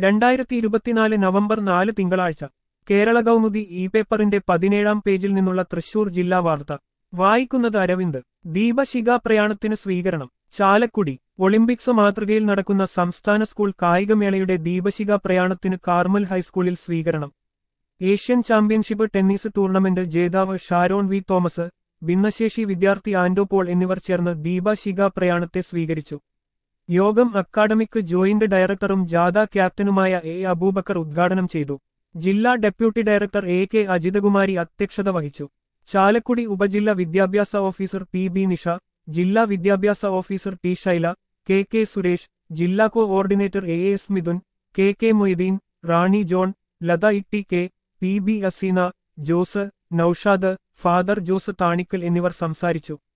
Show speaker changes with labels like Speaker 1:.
Speaker 1: രണ്ടായിരത്തി ഇരുപത്തിനാല് നവംബർ നാല് തിങ്കളാഴ്ച കേരള കൗമുദി ഇ പേപ്പറിന്റെ പതിനേഴാം പേജിൽ നിന്നുള്ള തൃശൂർ ജില്ലാ വാർത്ത വായിക്കുന്നത് അരവിന്ദ് ദീപശിഖ പ്രയാണത്തിന് സ്വീകരണം ചാലക്കുടി ഒളിമ്പിക്സ് മാതൃകയിൽ നടക്കുന്ന സംസ്ഥാന സ്കൂൾ കായികമേളയുടെ ദീപശിഖ പ്രയാണത്തിന് കാർമൽ ഹൈസ്കൂളിൽ സ്വീകരണം ഏഷ്യൻ ചാമ്പ്യൻഷിപ്പ് ടെന്നീസ് ടൂർണമെന്റ് ജേതാവ് ഷാരോൺ വി തോമസ് ഭിന്നശേഷി വിദ്യാർത്ഥി ആൻഡോ പോൾ എന്നിവർ ചേർന്ന് ദീപശിഖ പ്രയാണത്തെ സ്വീകരിച്ചു യോഗം അക്കാഡമിക് ജോയിന്റ് ഡയറക്ടറും ജാഥ ക്യാപ്റ്റനുമായ എ അബൂബക്കർ ഉദ്ഘാടനം ചെയ്തു ജില്ലാ deputy director A K Ajithakumari അധ്യക്ഷത വഹിച്ചു ചാലക്കുടി ഉപജില്ലാ വിദ്യാഭ്യാസ ഓഫീസർ പി ബി നിഷ ജില്ലാ വിദ്യാഭ്യാസ officer T Shaila K K Suresh ജില്ലാ coordinator A S Mithun K K Moideen Rani John Latha Itty K P B Aseena Jose Noushad Father Jose Thanikkal എന്നിവർ സംസാരിച്ചു